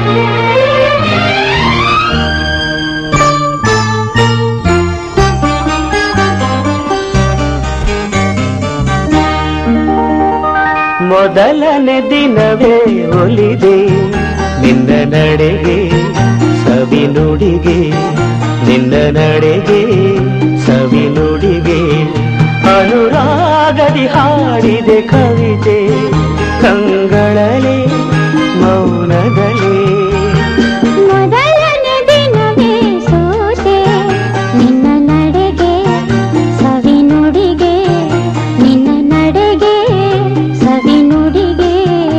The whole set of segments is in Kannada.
ಮೊದಲನೇ ದಿನವೇ ಒಲಿದೆ ನಿನ್ನ ನಡೆಗೆ ಸವಿ ನುಡಿಗೆ ನಿನ್ನ ನಡೆಗೆ ಸವಿ ನುಡಿಗೆ ಅನುರಾಗದಿ ಹಾಡಿದೆ ಕವಿತೆ ಕಂಗಳಲೆ ಮೌನದಲೇ ಮೊದಲನೇ ದಿನವೇ ಸೋತೆ ನಿನ್ನ ನಡೆಗೆ ಸವಿ ನುಡಿಗೆ ನಿನ್ನ ನಡೆಗೆ ಸವಿ ನುಡಿಗೆ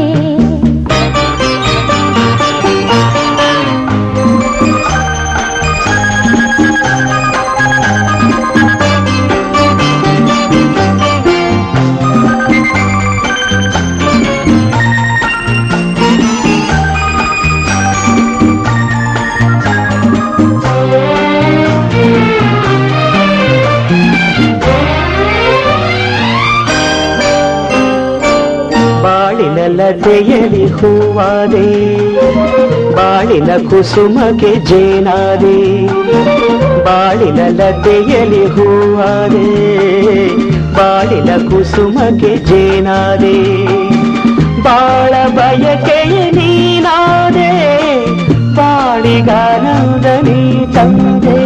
ಬಾಳಿನ ಲತೆಯಲಿ ಹೂವಾದೆ ಬಾಳಿನ ಕುಸುಮಗೆ ಜೇನಾದೆ ಬಾಳಿನ ಲತೆಯಲಿ ಹೂವಾದೆ ಬಾಳಿನ ಕುಸುಮಗೆ ಜೇನಾದೆ ಬಾಳ ಬಯಕೆಯ ನೀನಾದೆ ಬಾಳಿಗಾನಂದ ನೀ ತಂದೆ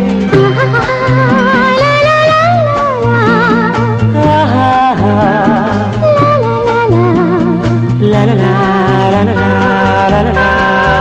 ಆಹಾ. La la la la la la la la.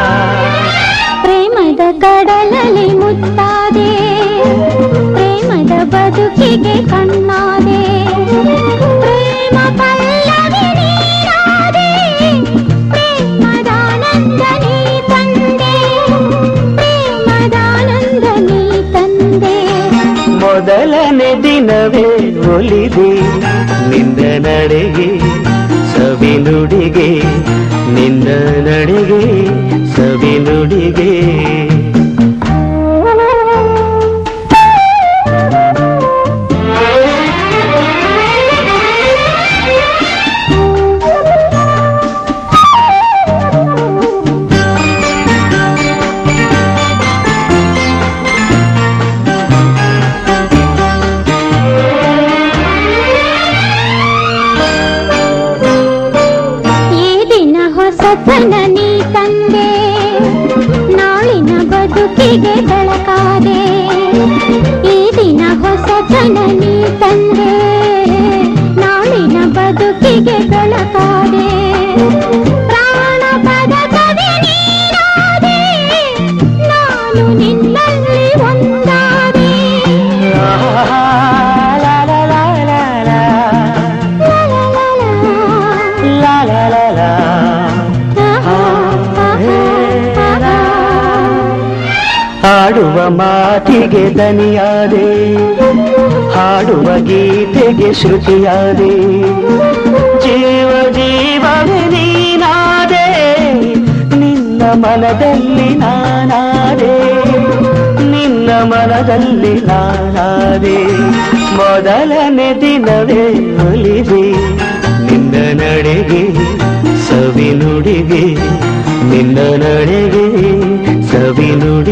ಪ್ರೇಮದ ಕಡಲಲ್ಲಿ ಮುತ್ತಾದೆ ಪ್ರೇಮದ ಬದುಕಿಗೆ ಕಣ್ಣಾದೆ ಪ್ರೇಮ ಪಲ್ಲವಿ ನೀರಾದೆ ಪ್ರೇಮದಾನಂದ ನೀ ತಂದೆ ಪ್ರೇಮದಾನಂದ ನೀ ತಂದೆ ಮೊದಲನೇ ದಿನವೇ ಒಲಿದೆ ನಿನ್ನ ನಡೆಗೆ ಸವಿ ನುಡಿಗೆ ನಿನ್ನ ನಡೆಗೆ ಸವಿ ನುಡಿಗೆ ಈ ದಿನ ಹೊಸತನ ನೀ ತಂದೆ ನಾಳಿನ ಬದುಕಿಗೆ ಬೆಳಕಾದೆ ಈ ದಿನ ಹೊಸತನ ನೀ ತಂದೆ ನಾಳಿನ ಬದುಕಿಗೆ ಬೆಳಕಾದೆ ಪ್ರಾಣ ಪದಕವೇ ನೀನಾದೆ ನಾನು ನಿನ್ನಲ್ಲಿ ಒಂದಾದೆ ಆಹಾ, la la la la la. ಲಾ ಲಾ ಲಾ ಲಾ. La la la la. ಹಾಡುವ ಮಾತಿಗೆ ದನಿಯಾದೆ ಹಾಡುವ ಗೀತೆಗೆ ಶ್ರುತಿಯಾದೆ ಜೀವ ಜೀವವೇ ನೀನಾದೆ ನಿನ್ನ ಮನದಲ್ಲಿ ನಾನಾದೆ ನಿನ್ನ ಮನದಲ್ಲಿ ನಾನಾದೆ ಮೊದಲನೇ ದಿನವೇ ಒಲಿದೆ ನಿನ್ನ ನಡೆಗೆ ಸವಿ ನುಡಿಗೆ ನಿನ್ನ ನಡೆಗೆ ಸವಿ ನುಡಿ